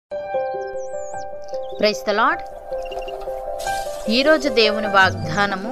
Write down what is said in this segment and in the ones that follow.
price the lord ఈరోజు దేవుని వాగ్దానము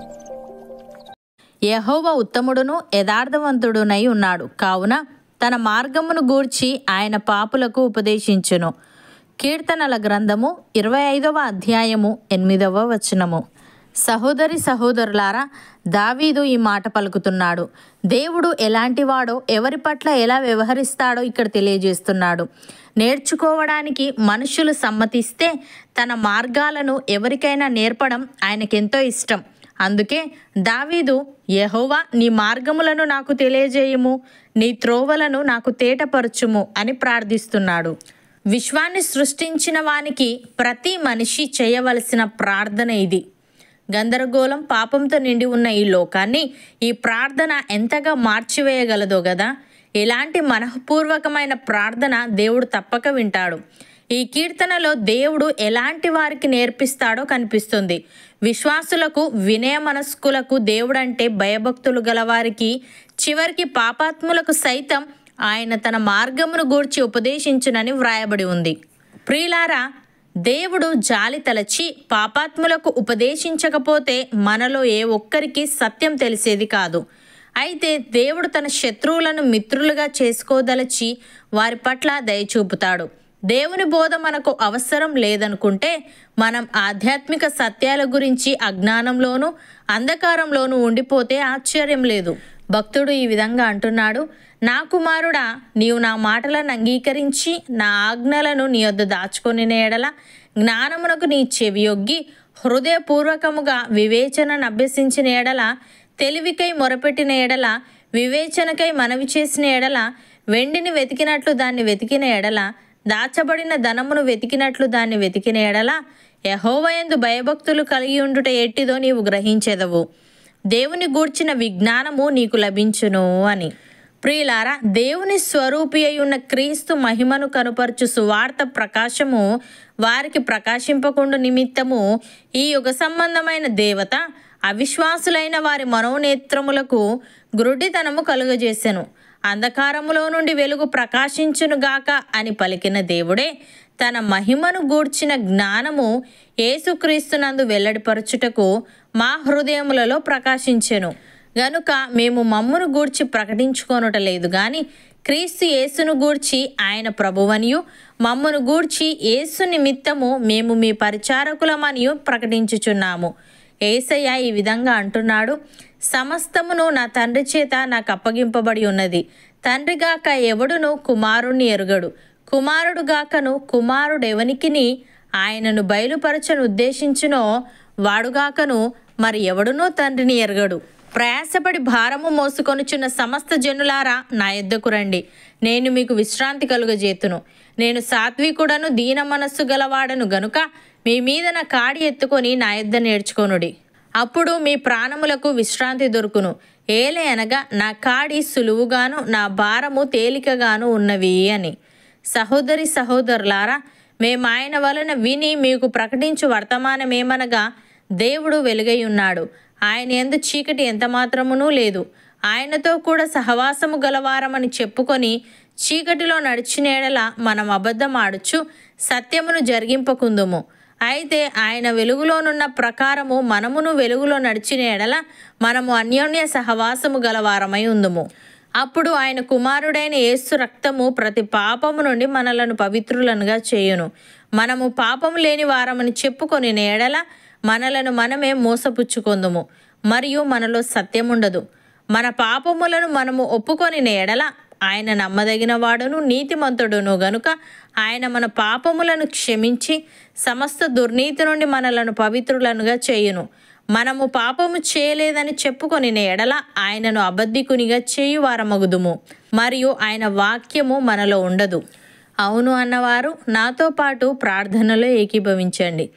యెహోవా ఉత్తముడును యథార్థవంతుడునై ఉన్నాడు కావున తన మార్గమును గూర్చి ఆయన పాపులకు ఉపదేశించును కీర్తనల గ్రంథము ఇరవై ఐదవ అధ్యాయము ఎనిమిదవ వచనము సహోదరి సహోదరులారా దావీదు ఈ మాట పలుకుతున్నాడు దేవుడు ఎలాంటివాడో ఎవరి పట్ల ఎలా వ్యవహరిస్తాడో ఇక్కడ తెలియజేస్తున్నాడు నేర్చుకోవడానికి మనుషులు సమ్మతిస్తే తన మార్గాలను ఎవరికైనా నేర్పడం ఆయనకెంతో ఇష్టం అందుకే దావీదు యెహోవా నీ మార్గములను నాకు తెలియజేయము నీ త్రోవలను నాకు తేటపరచుము అని ప్రార్థిస్తున్నాడు విశ్వాన్ని సృష్టించిన వానికి ప్రతి మనిషి చేయవలసిన ప్రార్థన ఇది గందరగోళం పాపంతో నిండి ఉన్న ఈ లోకాన్ని ఈ ప్రార్థన ఎంతగా మార్చివేయగలదో గదా ఇలాంటి మనఃపూర్వకమైన ప్రార్థన దేవుడు తప్పక వింటాడు ఈ కీర్తనలో దేవుడు ఎలాంటి వారికి నేర్పిస్తాడో కనిపిస్తుంది విశ్వాసులకు వినయ మనస్కులకు దేవుడంటే భయభక్తులు గలవారికి చివరికి పాపాత్ములకు సైతం ఆయన తన మార్గమును గూర్చి ఉపదేశించునని వ్రాయబడి ఉంది ప్రియులారా దేవుడు జాలి తలచి పాపాత్ములకు ఉపదేశించకపోతే మనలో ఏ ఒక్కరికి సత్యం తెలిసేది కాదు అయితే దేవుడు తన శత్రువులను మిత్రులుగా చేసుకోదలచి వారి పట్ల దయచూపుతాడు దేవుని బోధ మనకు అవసరం లేదనుకుంటే మనం ఆధ్యాత్మిక సత్యాల గురించి అజ్ఞానంలోనూ అంధకారంలోనూ ఉండిపోతే ఆశ్చర్యం లేదు భక్తుడు ఈ విధంగా అంటున్నాడు నా కుమారుడా నీవు నా మాటలను అంగీకరించి నా ఆజ్ఞలను నీ వద్ద దాచుకొని ఎడల జ్ఞానమునకు నీ చెవియొగ్గి హృదయపూర్వకముగా వివేచనను అభ్యసించిన ఎడల తెలివికై మొరపెట్టిన ఎడల వివేచనకై మనవి చేసిన ఎడల వెండిని వెతికినట్లు దాన్ని వెతికిన ఎడల దాచబడిన ధనమును వెతికినట్లు దాన్ని వెతికిన ఎడల యహోవయందు భయభక్తులు కలిగి ఉండుట ఎట్టిదో నీవు గ్రహించెదవు దేవుని గూర్చిన విజ్ఞానము నీకు లభించును అని ప్రియులారా దేవుని స్వరూపి అయి ఉన్న క్రీస్తు మహిమను కనుపరచు సువార్త ప్రకాశము వారికి ప్రకాశింపకుండా నిమిత్తము ఈ యుగ సంబంధమైన దేవత అవిశ్వాసులైన వారి మనోనేత్రములకు గ్రుడ్డితనము కలుగజేసెను అంధకారములో నుండి వెలుగు ప్రకాశించునుగాక అని పలికిన దేవుడే తన మహిమను గూర్చిన జ్ఞానము యేసుక్రీస్తునందు వెల్లడిపరచుటకు మా హృదయములలో ప్రకాశించెను గనుక మేము మమ్మును గూర్చి ప్రకటించుకొనుట లేదు గాని క్రీస్తు యేసును గూర్చి ఆయన ప్రభువనియు మమ్మును గూర్చి యేసు నిమిత్తము మేము మీ పరిచారకులమనియు ప్రకటించుచున్నాము ఏసయ్య ఈ విధంగా అంటున్నాడు సమస్తమును నా తండ్రి చేత నాకు అప్పగింపబడి ఉన్నది తండ్రిగాక ఎవడును కుమారుణ్ణి ఎరుగడు కుమారుడుగాకను కుమారుడెవనికిని ఆయనను బయలుపరచను ఉద్దేశించునో వాడుగాకను మరి ఎవడునూ తండ్రిని ఎరగడు ప్రయాసపడి భారము మోసుకొనుచున్న సమస్త జనులారా నా యొద్దకు రండి నేను మీకు విశ్రాంతి కలుగజేతును నేను సాత్వికుడను దీన మనస్సు గలవాడను గనుక మీ మీద నా కాడి ఎత్తుకొని నా యొద్ద నేర్చుకొనుడి అప్పుడు మీ ప్రాణములకు విశ్రాంతి దొరుకును ఏలే అనగా నా కాడి సులువుగాను నా భారము తేలికగాను ఉన్నవి అని సహోదరి సహోదరులారా మేము ఆయన వలన విని మీకు ప్రకటించు వర్తమానమేమనగా దేవుడు వెలుగై ఉన్నాడు ఆయన ఎందు చీకటి ఎంత మాత్రమునూ లేదు ఆయనతో కూడా సహవాసము గలవారమని చెప్పుకొని చీకటిలో నడిచినేడల మనం అబద్ధం ఆడుచు సత్యమును జరిగింపకుందుము అయితే ఆయన వెలుగులోనున్న ప్రకారము మనమును వెలుగులో నడిచిన ఎడల మనము అన్యోన్య సహవాసము గలవారమై ఉందుము అప్పుడు ఆయన కుమారుడైన యేసు రక్తము ప్రతి పాపము నుండి మనలను పవిత్రులనుగా చేయును మనము పాపము లేని వారమని చెప్పుకొని ఎడల మనలను మనమే మోసపుచ్చుకొందుము మరియు మనలో సత్యముండదు మన పాపములను మనము ఒప్పుకొని ఎడల ఆయన నమ్మదగిన వాడును నీతిమంతుడును గనుక ఆయన మన పాపములను క్షమించి సమస్త దుర్నీతి నుండి మనలను పవిత్రులనుగా చేయును మనము పాపము చేయలేదని చెప్పుకొని ఎడల ఆయనను అబద్ధికునిగా చేయువారమగుదుము మరియు ఆయన వాక్యము మనలో ఉండదు అవును అన్నవారు నాతో పాటు ప్రార్థనలో ఏకీభవించండి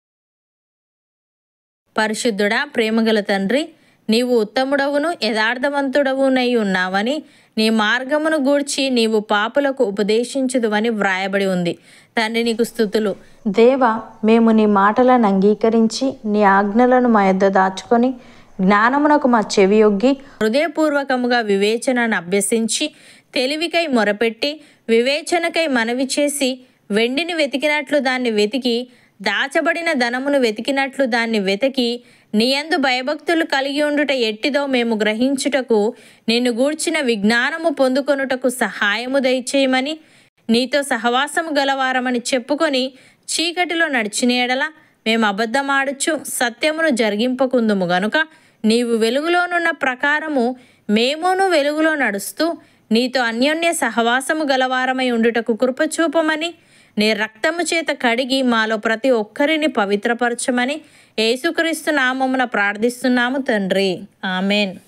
పరిశుద్ధుడా ప్రేమగల తండ్రి నీవు ఉత్తముడవును యథార్థవంతుడవునై ఉన్నావని నీ మార్గమును గూర్చి నీవు పాపులకు ఉపదేశించుదువని వ్రాయబడి ఉంది తండ్రి నీకు స్థుతులు దేవ మేము నీ మాటలను అంగీకరించి నీ ఆజ్ఞలను మా యొద్ద దాచుకొని జ్ఞానమునకు మా చెవి ఒగ్గి హృదయపూర్వకముగా వివేచనను అభ్యసించి తెలివికై మొరపెట్టి వివేచనకై మనవి చేసి వెండిని వెతికినట్లు దాన్ని వెతికి దాచబడిన ధనమును వెతికినట్లు దాన్ని వెతికి నీయందు భయభక్తులు కలిగి ఉండుట ఎట్టిదో మేము గ్రహించుటకు నిన్ను గూర్చిన విజ్ఞానము పొందుకొనుటకు సహాయము దయచేయమని నీతో సహవాసము గలవారమని చెప్పుకొని చీకటిలో నడిచిన ఎడల మేము అబద్ధమాడుచు సత్యమును జరిగింపకుందుము గనుక నీవు వెలుగులోనున్న ప్రకారము మేమును వెలుగులో నడుస్తూ నీతో అన్యోన్య సహవాసము గలవారమై ఉండుటకు కృపచూపమని నీ రక్తము చేత కడిగి మాలో ప్రతి ఒక్కరిని పవిత్రపరచమని యేసుక్రీస్తు నామమున ప్రార్థిస్తున్నాము తండ్రి ఆమెన్